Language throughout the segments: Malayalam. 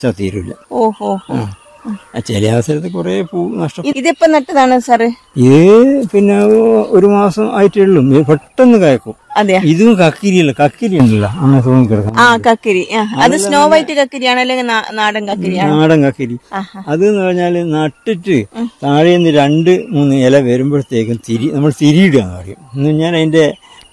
വെച്ചാൽ തീരില്ല ഓഹോ ചില അവസരത്തിൽ കുറെ പൂ നഷ്ടം ഇതിപ്പോ നട്ടതാണ് സാറ് ഇത് പിന്നെ ഒരു മാസം ആയിട്ടേ ഉള്ളൂ ഇത് പെട്ടെന്ന് കായക്കും അതെയാ ഇതും കക്കിരിയല്ല കക്കിരി ഉണ്ടല്ലോ അങ്ങനെ തൂങ്ങിക്കിടക്കണം ആ കക്കിരി ആ, അത് സ്നോ വൈറ്റ് കക്കിരിയാണോ അല്ലെങ്കിൽ നാ- നാടൻ കക്കിരിയാണോ നാടൻ കക്കിരി ആഹാ. അത് എന്ന് പറഞ്ഞാല് നട്ടിട്ട് താഴെ നിന്ന് രണ്ട് മൂന്ന് ഇല വരുമ്പോഴത്തേക്കും തിരി നമ്മൾ തിരിയിടുക എന്ന് പറയും എന്ന് പറഞ്ഞാൽ അതിന്റെ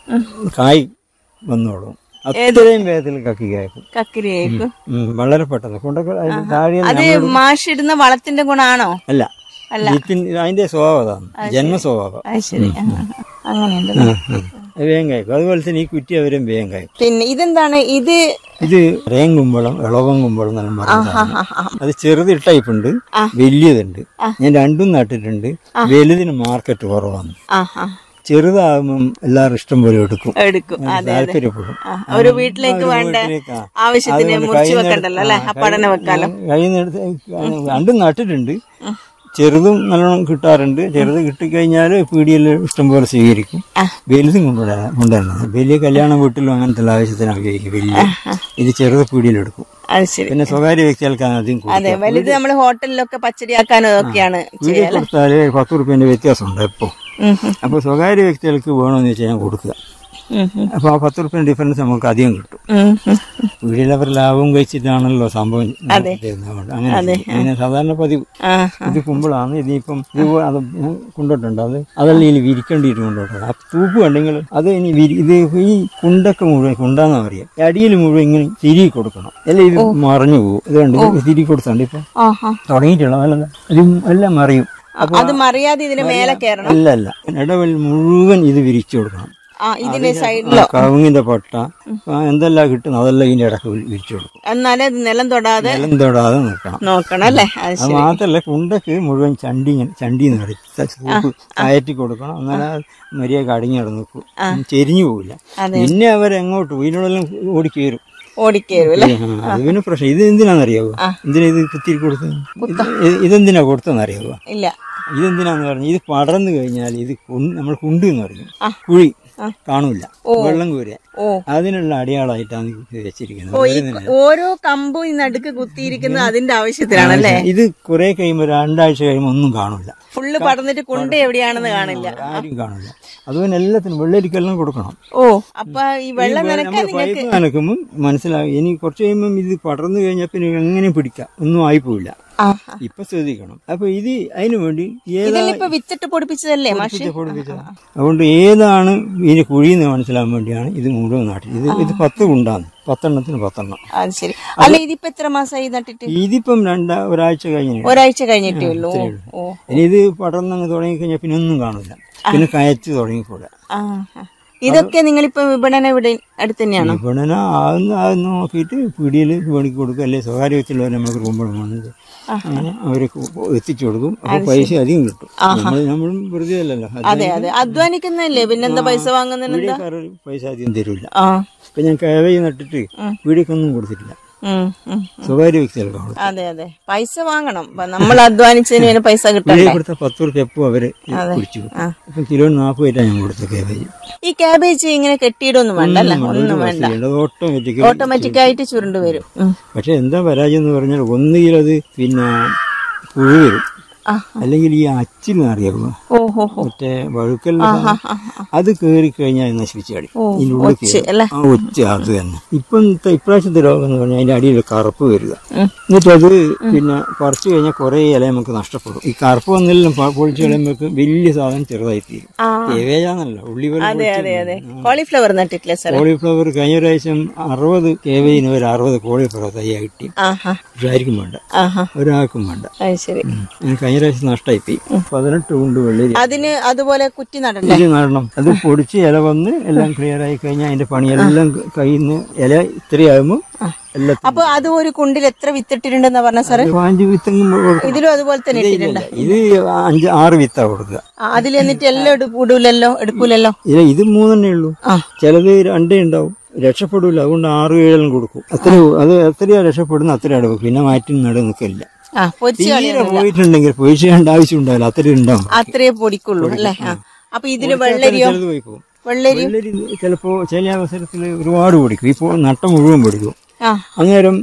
കായ് വന്നോളും അത്രയും വേഗത്തിൽ കക്കി കായ്ക്കും കക്കിരി ആയിരിക്കും ഉം, വളരെ പെട്ടെന്ന് കൊണ്ടൊക്കെ അതിന്റെ താഴെ അത് മാഷിടുന്ന വളത്തിന്റെ ഗുണാണോ അല്ല വിത്തിന് അതിന്റെ സ്വഭാവം അതാണ് ജന്മ സ്വഭാവം അത് ശരി ആ, ആ. അങ്ങനെയുണ്ട് ഉം, ഉം. അത് വേഗം കായ്ക്കും അതുപോലെ തന്നെ ഈ കുറ്റി അവരും വേഗം കായ്ക്കും പിന്നെ ഇതെന്താണ് ഇത് ഇത് റേം കുമ്പളം ഇളവം കുമ്പളം എന്നെല്ലാം പറയുന്നതാണ് ആ, ആ. അത് ചെറുത് ടൈപ്പ് ഉണ്ട് വലിയതുണ്ട് ഞാൻ രണ്ടും നട്ടിട്ടുണ്ട് വലുതിന് മാർക്കറ്റ് കുറവാണ് ആ ആ ചെറുതാകുമ്പം എല്ലാവരും ഇഷ്ടം പോലെ എടുക്കും എടുക്കും അതെ താല്പര്യപ്പെടും ആ, ഒരു വീട്ടിലേക്ക് വേണ്ട വീട്ടിലേക്ക്, ആ. ആവശ്യത്തിന് അതുകൊണ്ട് മുറിച്ച് കയ്യിൽ നിന്ന് വെക്കണ്ടല്ലോ അല്ലെ ആ, അപ്പടനെ വെക്കാലോ കയ്യിൽ നിന്ന് എടുത്ത് രണ്ടും നട്ടിട്ടുണ്ട് ചെറുതും നല്ലോണം കിട്ടാറുണ്ട് ചെറുത് കിട്ടിക്കഴിഞ്ഞാൽ പീടിയിൽ ഇഷ്ടംപോലെ സ്വീകരിക്കും വലുതും കൊണ്ടുവരാൻ കൊണ്ടുവരുന്നത് വലിയ കല്യാണ വീട്ടിലും അങ്ങനത്തെ ഉള്ള ആവശ്യത്തിന് ഉപയോഗിക്കും വലിയ ഇത് ചെറുത് പീടിയിലെടുക്കും അത് ശരി പിന്നെ സ്വകാര്യ വ്യക്തികൾക്കാണ് അധികം അതെ കൊടുക്കുക വലുത് നമ്മള് ഹോട്ടലിലൊക്കെ പച്ചടിയാക്കാനോ ഒക്കെയാണ് പീടിയിൽ കൊടുത്താല് പത്ത് റുപ്യന്റെ വ്യത്യാസമുണ്ട് എപ്പോ ഉം, ഉം, അപ്പോൾ സ്വകാര്യ വ്യക്തികൾക്ക് വേണമെന്ന് വെച്ചാൽ ഞാൻ കൊടുക്കുക ഉം, ഉം, അപ്പോൾ ആ പത്ത് റുപ്യന്റെ ഡിഫറൻസ് നമുക്ക് അധികം കിട്ടും ഉം, ഉം. വീടിൽ അവർ ലാഭം കഴിച്ചിട്ടാണല്ലോ സംഭവം തരുന്നത്. അങ്ങനെ ചെയ്യും. അങ്ങനെ സാധാരണ പതിവ് ആ ഇത് കുമ്പിളാണ് ഇതിപ്പം ഇത് അത് ഞാൻ കൊണ്ടിട്ടുണ്ട് അത് അതല്ല ഇനി വിരിക്കേണ്ടിയിട്ട് കൊണ്ടോട്ടെ ആ തൂപ്പ് കണ്ടെങ്കിൽ അത് ഇനി വിരി ഇത് ഈ കുണ്ടൊക്കെ മുഴുവൻ കുണ്ടാന്നാ പറയാ അടിയിൽ മുഴുവൻ ഇങ്ങനെ തിരി കൊടുക്കണം അല്ല ഇത് മറിഞ്ഞു പോകും ഇത് കണ്ട് ഇത് തിരി കൊടുത്തുണ്ട് ഇപ്പം ആഹാ. തുടങ്ങിയിട്ടുള്ള നല്ല ഇത് എല്ലാം മറിയും അത് മറിയാതെ ഇതിന് മേലെ കയറണം അല്ല അല്ല ഇടവൽ മുഴുവൻ ഇത് വിരിച്ചു കൊടുക്കണം ആ ഇതിന്റെ സൈഡിലോ കവുങ്ങിന്റെ പട്ട ആ, എന്തെല്ലാം കിട്ടുന്നു അതെല്ലാം ഇതിന്റെ ഇടക്ക് വി- വിരിച്ചു കൊടുക്കും എന്നാലേ ഇത് നിലം തൊടാതെ നിലം തൊടാതെ നിൽക്കണം നോക്കണം അല്ലേ അത് അത് ശരി മാത്രല്ല കുണ്ടക്ക് മുഴുവൻ ചണ്ടി ഇങ്ങനെ ചണ്ടി എന്ന് പറയും ത- സൂപ്പ് കയറ്റി കൊടുക്കണം എന്നാലേ മര്യാദ അടങ്ങി നിൽക്കും ചെരിഞ്ഞു പോവില്ല പിന്നെ അവരെങ്ങോട്ട് വീടിനോടെല്ലാം ഓടി കയറും ഓടിക്കേരും അല്ലേ ആ, അത് പിന്നെ പ്രശ്നം ഇത് എന്തിനാണെന്നറിയാവോ എന്തിനാ ഇത് കുത്തിരി കൊടുത്തത് ഇത് ഇതെന്തിനാ കൊടുത്തതെന്നറിയാവോ ഇല്ല ഇതെന്തിനാന്ന് പറഞ്ഞാൽ ഇത് പടർന്നു കഴിഞ്ഞാൽ ഇത് കുണ്ട് നമ്മൾ കുണ്ട് എന്ന് പറയും കുഴി കാണൂല വെള്ളം കോരുക ഓ. അതിനുള്ള അടയാളമായിട്ടാണ് ഇത് വെച്ചിരിക്കുന്നത് ഓ ഈ ഓരോ കമ്പും ഈ നടുക്ക് കുത്തിയിരിക്കുന്നത് അതിന്റെ ആവശ്യത്തിനാണല്ലേ ഇത് കുറെ കഴിയുമ്പോൾ രണ്ടാഴ്ച കഴിയുമ്പോൾ ഒന്നും കാണൂല ഫുള്ള് പടർന്നിട്ട് കുണ്ട എവിടെയാണെന്ന് കാണില്ല ആരും കാണില്ല അതുപോലെ എല്ലാത്തിനും വെള്ളരിക്കെല്ലാം കൊടുക്കണം ഓ അപ്പൊ ഈ വെള്ളം നനക്കാൻ നമ്മൾ പൈപ്പ് നനക്കുമ്പോൾ മനസ്സിലാവും ഇനി കുറച്ച് കഴിയുമ്പോൾ ഇത് പടർന്നു കഴിഞ്ഞാൽ പിന്നെ എങ്ങനെ പിടിക്കാം ഒന്നും ആയിപ്പോവില്ല ആ ഇപ്പൊ ശ്രദ്ധിക്കണം അപ്പൊ ഇത് അതിനു വേണ്ടി ഏതാ ഇതിലിപ്പോ വിത്തിട്ട് പൊടിപ്പിച്ചതല്ലേ മാഷി പൊടിപ്പിച്ചത് അതുകൊണ്ട് ഏതാണ് ഇതിന് കുഴിയെന്ന് മനസ്സിലാകാൻ വേണ്ടിയാണ് ഇത് മുഴുവൻ നാട്ടിൽ ഇത് ഇത് പത്ത് കുണ്ടാണ് പത്തെണ്ണത്തിന് പത്തെണ്ണം അത് ശരി അല്ല ഇതിപ്പോ എത്ര മാസമായി നട്ടിട്ട് ഇതിപ്പം രണ്ടാ ഒരാഴ്ച കഴിഞ്ഞു ഒരാഴ്ച കഴിഞ്ഞിട്ടേ ഉള്ളൂ ഓ, ഓ ഇനി ഇത് പടർന്നങ്ങ് തുടങ്ങിക്കഴിഞ്ഞാൽ പിന്നെ ഒന്നും കാണില്ല പിന്നെ കയറ്റ് തുടങ്ങിക്കൂടാ ആ ആ. ഇതൊക്കെ നിങ്ങളിപ്പോ വിപണന ഇവിടെ അടുത്ത് തന്നെയാണോ വിപണന ആകുന്ന അത് നോക്കിയിട്ട് പീടിയിൽ പണിക്ക് കൊടുക്കും അല്ലെ സ്വകാര്യ വ്യക്തിയുള്ളവർ നമുക്ക് കുമ്പളം വന്നത് അങ്ങനെ അവർക്ക് എത്തിച്ചു കൊടുക്കും അപ്പൊ പൈസ അധികം കിട്ടും നമ്മൾ നമ്മളും വെറുതെ അല്ലല്ലോ അതെ അതെ അധ്വാനിക്കുന്നല്ലേ പിന്നെന്താ പൈസ വാങ്ങുന്നതിന് പീടിയക്കാർ പൈസ അധികം തരില്ല ആ ഇപ്പൊ ഞാൻ കേവയി നട്ടിട്ട് പീടിയൊന്നും കൊടുത്തിട്ടില്ല ഉം, ഉം. സ്വകാര്യ വ്യക്തികൾക്ക് കൊടുത്തു അതെ അതെ പൈസ വാങ്ങണം അപ്പൊ നമ്മൾ അധ്വാനിച്ചതിന് പിന്നെ പൈസ കിട്ടണ്ടേ പീടിയ കൊടുത്ത പത്ത് റുപ്യ എപ്പോ അവര് കുടിച്ചു അപ്പം കിലോ നാൽപ്പത് രൂപ ഞാൻ കൊടുത്തു കേവയി ഈ ക്യാബേജ് ഇങ്ങനെ കെട്ടിയിടൊന്നും വേണ്ട അല്ല ഒന്നും വേണ്ട ഓട്ടോമാറ്റിക്കലി ഓട്ടോമാറ്റിക് ആയിട്ട് ചുരുണ്ട് വരും ഉം. പക്ഷെ എന്താ പരാജയം എന്ന് പറഞ്ഞാൽ ഒന്നുകിൽ അത് പിന്നെ പുഴു വരും ആ. അല്ലെങ്കിൽ ഈ അച്ചിൽ അറിയാമോ ഓഹോ ഹോ മറ്റേ വഴുക്കലിന്റെ സാധനം. അത് കയറി കഴിഞ്ഞാൽ നശിപ്പിച്ച് കളി ഇതിന്റെ ഉള്ളിൽ കയറും. അല്ലേ? ആ ഒച്ച അത് തന്നെ ഇപ്പം ഇത്ത- ഇപ്രാവശ്യത്തെ രോഗം എന്ന് പറഞ്ഞാൽ അതിന്റെ അടിയിൽ കറുപ്പ് വരിക എന്നിട്ട് അത് പിന്നെ പറിച്ചു കഴിഞ്ഞാൽ കുറെ ഇല നമുക്ക് നഷ്ടപ്പെടും ഈ കറുപ്പ് വന്നെല്ലാം പ- പൊളിച്ച് കളയുമ്പോഴേക്കും വലിയ സാധനം ചെറുതായി തീരും ആ. കേവേജാന്നല്ല ഉള്ളി പോലെ അതെ അതെ അതെ കോളിഫ്ലവർ നട്ടിട്ടില്ല സാർ കോളിഫ്ലവർ കഴിഞ്ഞ പ്രാവശ്യം അറുപത് കേവയിന് ഒരു അറുപത് കോളിഫ്ലവർ തയ്യാ കിട്ടി ആഹാ പക്ഷെ ആർക്കും വേണ്ട ആഹാ ഒരാൾക്കും വേണ്ട അത് ശരി അങ്ങനെ കഴിഞ്ഞ പ്രാവശ്യം നഷ്ടമായി പോയി പതിനെട്ട് കൊണ്ട് വെള്ളരി അതിന് അതുപോലെ കുറ്റി നടണ്ടേ ഇത് നടണം അത് പൊടിച്ച് ഇല വന്ന് എല്ലാം ക്ലിയർ ആയി കഴിഞ്ഞാൽ അതിന്റെ പണിയെല്ലാം കയ്യിൽ നിന്ന് ഇല ഇത്രയാകുമ്പോൾ എല്ലാം അപ്പൊ അത് ഒരു കുണ്ടിൽ എത്ര വിത്തിട്ടിട്ടുണ്ടെന്നാ പറഞ്ഞ സാറ് പാഞ്ച് വിത്തെങ്കിലും കൊടുക്കും ഇതിലും അതുപോലെ തന്നെ ഇട്ടിട്ടുണ്ട് ഇത് അഞ്ച് ആറ് വിത്താ കൊടുക്കുക ആ, അതിൽ എന്നിട്ട് എല്ലാം എടുക്കൂലല്ലോ എടുക്കൂലല്ലോ ഇല്ല ഇത് മൂന്നെണ്ണേ ഉള്ളൂ ആ. ചിലത് രണ്ടേ ഉണ്ടാവും രക്ഷപ്പെടില്ല അതുകൊണ്ട് ആറ് ഏഴെല്ലാം കൊടുക്കും അത്ര അത് എത്രയാ രക്ഷപ്പെടുന്ന അത്ര എടുക്കും പിന്നെ മാറ്റി നട നിൽക്കില്ല ആ പൊരിച്ച് തീരെ പോയിട്ടുണ്ടെങ്കിൽ പൊഴിച്ച് ചെയ്യേണ്ട ആവശ്യം ഉണ്ടാവില്ല അത്ര ഉണ്ടാവും അത്രേ പൊടിക്കുള്ളൂ അല്ലേ ആ അപ്പൊ ഇതില് വെള്ളരിയോ ചിലത് പോയി പോകും വെള്ളരി വെള്ളരി ചിലപ്പോ ചില അവസരത്തിൽ ഒരുപാട് പൊടിക്കും ഇപ്പോൾ നട്ട മുഴുവൻ പൊടിക്കും ആ അന്നേരം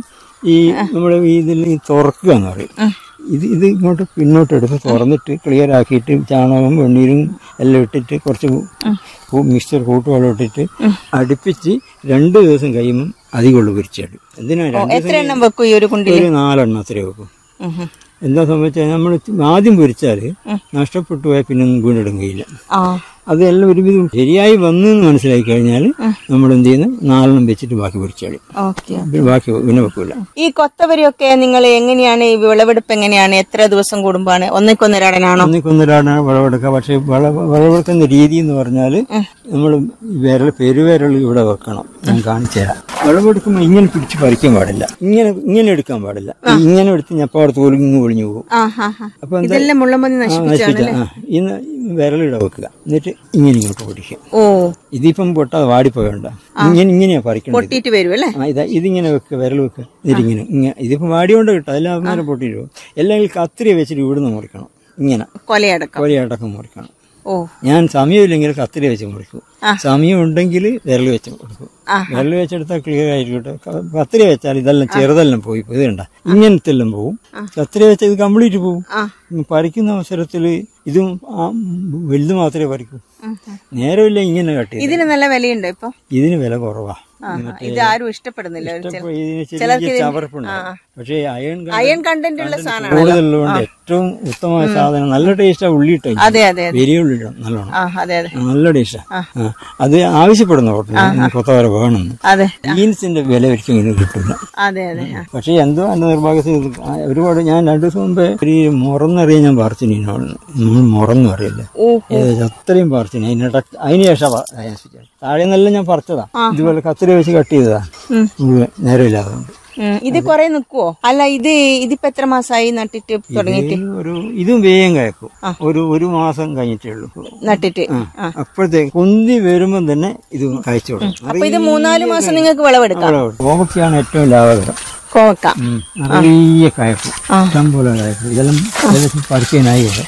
ഈ നമ്മുടെ ഈ ഇതിൽ ഈ തുറക്കുക എന്ന് പറയും ഇത് ഇത് ഇങ്ങോട്ട് പിന്നോട്ട് എടുത്ത് തുറന്നിട്ട് ക്ലിയർ ആക്കിയിട്ട് ചാണകവും വെണ്ണീരും എല്ലാം ഇട്ടിട്ട് കുറച്ച് മിക്സ്ചർ കൂട്ടുവെള്ളം ഇട്ടിട്ട് അടുപ്പിച്ച് രണ്ട് ദിവസം കഴിയുമ്പോൾ അധികമുള്ളൂ പൊരിച്ചാടും എന്തിനാ രണ്ട് എത്ര എണ്ണം വെക്കും ഈ ഒരു കുണ്ടിൽ ഒരു നാലെണ്ണം അത്രേ വെക്കും എന്താ സംഭവിച്ചാൽ നമ്മൾ ആദ്യം പൊരിച്ചാൽ നഷ്ടപ്പെട്ടു പോയാൽ പിന്നെ ഒന്നും വീണിടും കഴിയില്ല ആ അതെല്ലാം ഒരുവിധം ശരിയായി വന്നു എന്ന് മനസ്സിലാക്കി കഴിഞ്ഞാൽ നമ്മൾ എന്ത് ചെയ്യുന്നു നാലെണ്ണം വെച്ചിട്ട് ബാക്കി പൊരിച്ചാടി ഓക്കെ ബാക്കി പിന്നെ വെക്കൂല ഈ കൊത്തവരിയൊക്കെ നിങ്ങൾ എങ്ങനെയാണ് ഈ വിളവെടുപ്പ് എങ്ങനെയാണ് എത്ര ദിവസം കൂടുമ്പാണ് ഒന്നിക്കൊന്നിരാടനാണോ ഒന്നിക്കൊന്നിരാണ് വിളവെടുക്കുക പക്ഷേ വിള വിളവെടുക്കുന്ന രീതി എന്ന് പറഞ്ഞാൽ നമ്മൾ വിരൽ പെരുവിരൽ ഇവിടെ വെക്കണം ഞാൻ കാണിച്ചു തരാം വിളവെടുക്കുമ്പോൾ ഇങ്ങനെ പിടിച്ച് പറിക്കാൻ പാടില്ല ഇങ്ങനെ ഇങ്ങനെ എടുക്കാൻ പാടില്ല ഇങ്ങനെ എടുത്ത് ഞപ്പാട് തോലും ഇങ്ങ് ഒളിഞ്ഞു പോകും ആ ഹാ ഹാ അപ്പൊ എന്താ ഇതെല്ലാം മുള്ളമതി ആ, നശിപ്പിച്ചാണ് നശിപ്പിച്ച ആ ഇന്ന് വിരലിട വെക്കുക എന്നിട്ട് ഇങ്ങനെ ഇങ്ങോട്ട് പൊടിക്കുക ഓ ഇതിപ്പം പൊട്ടാതെ വാടിപ്പോയണ്ട ഇങ്ങനെ ഇങ്ങനെയാ പറിക്കേണ്ടത് പൊട്ടിയിട്ട് വരും അല്ലേ ആ ഇതാ ഇതിങ്ങനെ വെക്കുക വിരൽ വെക്കുക എന്നിട്ട് ഇങ്ങനെ ഇങ്ങനെ ഇതിപ്പോ വാടിയോണ്ട് കിട്ടും അതെല്ലാം അന്നേരം പൊട്ടിയിട്ട് പോകും എല്ലാം ഈ കത്രിയ വെച്ചിട്ട് ഇവിടുന്ന് മുറിക്കണം ഇങ്ങനെ കൊലയടക്കം കൊലയടക്കം മുറിക്കണം ഓ ഞാൻ സമയമില്ലെങ്കിൽ കത്രിയ വെച്ച് മുറിക്കും സമയം ഉണ്ടെങ്കിൽ വിരൽ വെച്ച് കൊടുക്കും ആ. വിരൽ വെച്ചെടുത്താൽ ക്ലിയർ ആയിരിക്കട്ടെ കത്രിയ വെച്ചാൽ ഇതെല്ലാം ചെറുതെല്ലാം പോയി ഇത് കണ്ട ഇങ്ങനത്തെ എല്ലാം പോവും കത്രിയ വെച്ചാൽ ഇത് കംപ്ലീറ്റ് പോവും ആ ഉം, പറിക്കുന്ന അവസരത്തിൽ ഇതും ആ വലുത് മാത്രമേ പറിക്കൂ നേരമില്ല ഇങ്ങനെ കട്ട് ചെയ്ത് ഇതിന് നല്ല വിലയുണ്ടോ ഇപ്പൊ ഇതിന് വില കുറവാ ആ, ആ. ഇത് ആരും ഇഷ്ടപ്പെടുന്നില്ല ഒരു ചില- ഇപ്പൊ ഇതിന് ചിലർക്ക് ചെറിയ ഇതിന് ചവർപ്പുണ്ട് പക്ഷേ അയൺ അയൺ കണ്ടന്റ് ഉള്ള സാധനമാണ് കൂടുതലുള്ളതുകൊണ്ട് ഏറ്റവും ഉത്തമമായ സാധനം നല്ല ടേസ്റ്റാ ഉള്ളിട്ടോ അതെ അതെ അതെ വലിയ ഉള്ളി ഇടണം നല്ലോണം ആ അതെ അതെ നല്ല ടേസ്റ്റാ അത് ആവശ്യപ്പെടുന്ന ഹോട്ടലിൽ കൊത്തവര വേണമെന്ന് അതെ ബീൻസിന്റെ വില ഒരിക്കലും ഇങ്ങനെ കിട്ടില്ല അതെ അതെ ആ. പക്ഷേ എന്തോ എന്റെ നിർഭാഗ്യത്തിൽ ഇത് ആ ഒരുപാട് ഞാൻ രണ്ടു ദിവസം മുമ്പേ ഒരു മുറന്നറിയാൻ ഞാൻ പറിച്ചിനി നമ്മൾ മുറന്ന് അറിയില്ല ഓ ഏകദേശം അത്രയും പറിച്ചിനി അതിനിട അതിന് ശേഷം പ- അയച്ചിട്ട്. താഴെ നിന്നെല്ലാം ഞാൻ പറിച്ചതാ ഇതുപോലെ കത്തിരി വെച്ച് കട്ട് ചെയ്തതാ മുഴുവൻ നേരമില്ലാതെ ഉം. ഇത് കൊറേ നിക്കുവോ അല്ല ഇത് ഇതിപ്പോ എത്ര മാസമായി നട്ടിട്ട് തുടങ്ങിയിട്ട് ഒരു ഇതും വേഗം കയക്കും ഒരു ഒരു മാസം കഴിഞ്ഞിട്ടേ ഉള്ളൂ നട്ടിട്ട് ആ. അപ്പോഴത്തേക്ക് പൊന്തി വരുമ്പോൾ തന്നെ ഇത് കഴിച്ചു കൊടുക്കും അപ്പൊ ഇത് മൂന്നാല് മാസം നിങ്ങൾക്ക് വിളവെടുക്കാം കോവയ്ക്കാണ് ഏറ്റവും ലാഭകരം കോവക്ക ഉം. നിറയെ കയക്കും ഇഷ്ടം പോലെ കയക്കും ഇതെല്ലാം ഏകദേശം പറിക്കാനായി ഇവിടെ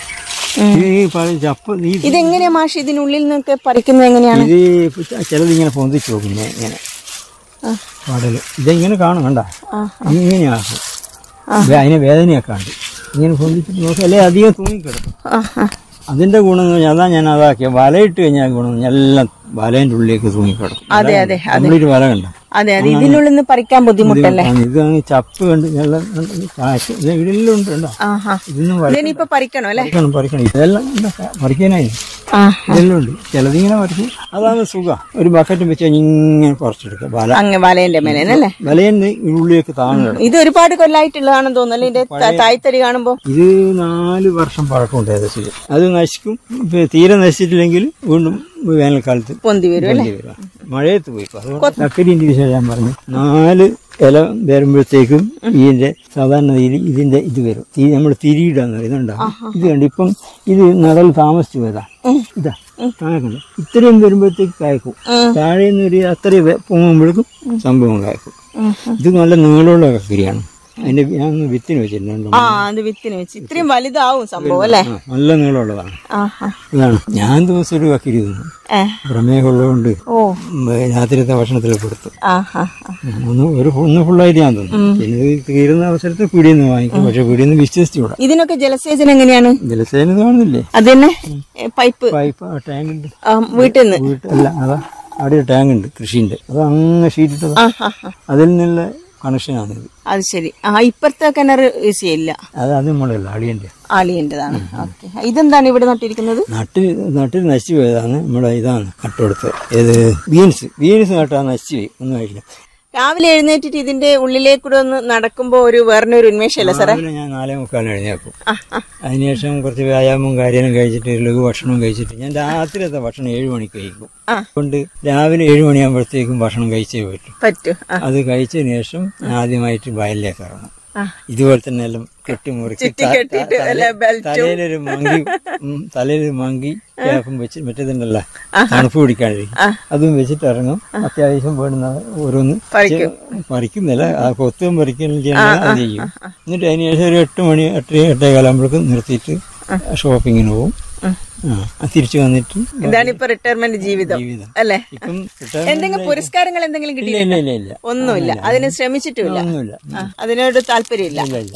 ഈ പറി- ചപ്പ ഈ ഇതെങ്ങനെയാ മാഷ് ഇതിനുള്ളിൽ നിന്നൊക്കെ പറിക്കുന്നത് എങ്ങനെയാണ് ഇത് ചിലത് ഇങ്ങനെ പൊന്തിച്ചു പോകും ഇങ്ങനെ ഇങ്ങനെ പാടല് ഇതെങ്ങനെ കാണും കണ്ട ആ. ഇങ്ങനെയാക്കും വേ- അതിന് വേദനയൊക്കെ ഉണ്ട് ഇങ്ങനെ പൊന്തിച്ചിട്ട് നോക്കി അല്ലെ അധികം തൂങ്ങിക്കിടക്കും ആ, ആ. അതിന്റെ ഗുണം എന്ന് പറഞ്ഞാൽ അതാ ഞാൻ അതാക്കിയ വലയിട്ട് കഴിഞ്ഞാൽ ഗുണം എന്ന് പറഞ്ഞാൽ എല്ലാം വലേന്റെ ഉള്ളിലേക്ക് തൂങ്ങിക്കിടക്കും അതെ അതെ കംപ്ലീറ്റ് വല കണ്ട അതെ അതെ ഇതിനുള്ളിൽ നിന്ന് പറിക്കാൻ ബുദ്ധിമുട്ടല്ലേ ഇതാണ് ചപ്പ് കണ്ട് എല്ലാം കാശ് ഇത് ഇതെല്ലാം ഉണ്ട് കണ്ടോ ആഹാ ഇതൊന്നും വല ഇതിനിപ്പോ പറിക്കണോ അല്ലെ പറിക്കണം പറിക്കണം ഇതെല്ലാം എന്താ പറിക്കാനായി ആ ഇതെല്ലാം ഉണ്ട് ചിലതിങ്ങനെ പറിക്കും അതാണ് സുഖം ഒരു ബക്കറ്റ് വെച്ച് കഴിഞ്ഞ് ഇങ്ങനെ പറിച്ചെടുക്കുക വല അങ്ങ് വലയന്റെ മേലെ അല്ലേ വലയെന്ന് ഉള്ളിലേക്ക് താഴെ ഇത് ഒരുപാട് കൊല്ലായിട്ടുള്ളതാണെന്ന് തോന്നുന്നു ഇതിന്റെ ത- തായ്തരി കാണുമ്പോ ഇത് നാല് വർഷം പഴക്കമുണ്ട് ഏകദേശം അത് നശിക്കും ഇപ്പൊ തീരെ നശിച്ചിട്ടില്ലെങ്കിൽ വീണ്ടും വേനൽക്കാലത്ത് പൊന്തി വരും പൊന്തി വരും. മഴയത്ത് പോയി ഇപ്പൊ. അതുകൊണ്ട് ചക്കരിന്റെ വിശേഷം ഞാൻ പറഞ്ഞു നാല് ഇല വരുമ്പോഴത്തേക്കും ഇതിന്റെ സാധാരണ രീതിയിൽ ഇതിന്റെ ഇത് വരും നമ്മൾ തിരിയിടാന്ന് പറയും ഇതുണ്ടാവും ഇത് കണ്ട് ഇപ്പം ഇത് നടൽ താമസിച്ചു പോയതാ ഇതാ കായക്കണ്ട ഇത്രയും വരുമ്പോഴത്തേക്ക് കായക്കും താഴെ നിന്ന് ഒരു അത്രയും വെ- പൊങ്ങുമ്പോഴേക്കും സംഭവം കായക്കും ഇത് നല്ല നീളമുള്ള കക്കരിയാണ് അതിന്റെ ഞാൻ ഒന്ന് വിത്തിന് വെച്ചിട്ടുണ്ട് ആ അത് വിത്തിന് വെച്ച് ഇത്രയും വലുതാവും സംഭവം അല്ലേ ആ, നല്ല നീളമുള്ളതാണ് ആഹാ ഇതാണ് ഞാൻ ദിവസം ഒരു കക്കിരി തിന്നു ഏ പ്രമേഹമുള്ളതുകൊണ്ട് ഓ ഉം, രാത്രിയത്തെ ഭക്ഷണത്തിൽ കൊടുത്തു ആഹാ ഒന്ന് ഒരു ഒന്ന് ഫുള്ളായിട്ട് ഞാൻ തിന്നു പിന്നെ ഇത് തീരുന്ന അവസരത്തിൽ പീടിയിൽ നിന്ന് വാങ്ങിക്കും പക്ഷെ പീടിയിൽ നിന്ന് വിശ്വസിച്ചുകൂടാ ഇതിനൊക്കെ ജലസേചനം എങ്ങനെയാണ് ജലസേന കാണുന്നില്ലേ അത് തന്നെ ഏ, പൈപ്പ് പൈപ്പ് ടാങ്ക് ഉണ്ട് ആ, വീട്ടിൽ നിന്ന് വീട്ടിൽ അതാ അവിടെ ഒരു ടാങ്ക് ഉണ്ട് കൃഷിന്റെ അത് അങ്ങ് ഷീറ്റിട്ടതാ ആ ആ ആ. അതിൽ നിന്നുള്ള കണക്ഷനാണിത് അത് ശരി ആ ഇപ്പുറത്തെ കിണർ യൂസ് ചെയ്യില്ല അത് അത് നമ്മളല്ല അളിയന്റെ ആളിയൻ്റെതാണ് ഓക്കെ ഇതെന്താണ് ഇവിടെ നട്ടിരിക്കുന്നത് നാട്ടിൽ നാട്ടിൽ നശിച്ചു പോയതാണ് നമ്മുടെ ഇതാണ് നട്ടുകൊടുത്തത് ഏത് ബീൻസ് ബീൻസ് നട്ടാ നശിച്ചു പോയി ഒന്നും ആയില്ല രാവിലെ എഴുന്നേറ്റിട്ട് ഇതിന്റെ ഉള്ളിലേക്കൂടെ ഒന്ന് നടക്കുമ്പോ ഒരു വേറെ ഒരു ഉന്മേഷമല്ല സാറേ രാവിലെ ഞാൻ നാലേ മുക്കാലിന് എഴുന്നേക്കും അതിനുശേഷം കുറച്ച് വ്യായാമവും കാര്യങ്ങളും കഴിച്ചിട്ട് ലഘു ഭക്ഷണവും കഴിച്ചിട്ട് ഞാൻ രാത്രിയത്തെ ഭക്ഷണം ഏഴ് മണിക്ക് കഴിക്കും അതുകൊണ്ട് രാവിലെ ഏഴ് മണിയാകുമ്പോഴത്തേക്കും ഭക്ഷണം കഴിച്ചേ പറ്റും പറ്റൂ ആ, അത് കഴിച്ചതിന് ശേഷം ഞാൻ ആദ്യമായിട്ട് വയലിലേക്ക് ഇറങ്ങും ആ. ഇതുപോലെ തന്നെ എല്ലാം കെട്ടിമുറിച്ച് ചുറ്റി കെട്ടിയിട്ട് വല്ല ബെൽറ്റും. തലയിലൊരു മങ്കി ഉം, തലയിലൊരു മങ്കി ക്യാപ്പും വെച്ച് മറ്റേതുണ്ടല്ല തണുപ്പ് പിടിക്കാണ്ടിരിക്കും അതും വെച്ചിട്ട് ഇറങ്ങും അത്യാവശ്യം വേണ്ടുന്ന ഓരോന്ന് പറിക്കും. ചെ- പറിക്കുന്നില്ല ആ കൊത്തും പറിക്കലും ചെയ്യണം അത് ചെയ്യും എന്നിട്ട് അതിന് ശേഷം ഒരു എട്ട് മണി എട്ട് എട്ടേ കാലാകുമ്പോഴേക്കും നിർത്തിയിട്ട് ഷോപ്പിങ്ങിന് പോകും ആ, തിരിച്ചു വന്നിട്ട് ഇതാണ് ഇപ്പൊ റിട്ടയർമെന്റ് ജീവിതം ജീവിതം അല്ലേ ഇപ്പം എന്തെങ്കിലും പുരസ്കാരങ്ങൾ എന്തെങ്കിലും ഇല്ല കിട്ടിയില്ല ഇല്ല ഇല്ല ഇല്ല ഒന്നുമില്ല അതിന് ശ്രമിച്ചിട്ടുമില്ല ഒന്നുമില്ല ആ, അതിനോട് താല്പര്യമില്ല ഇല്ല ഇല്ല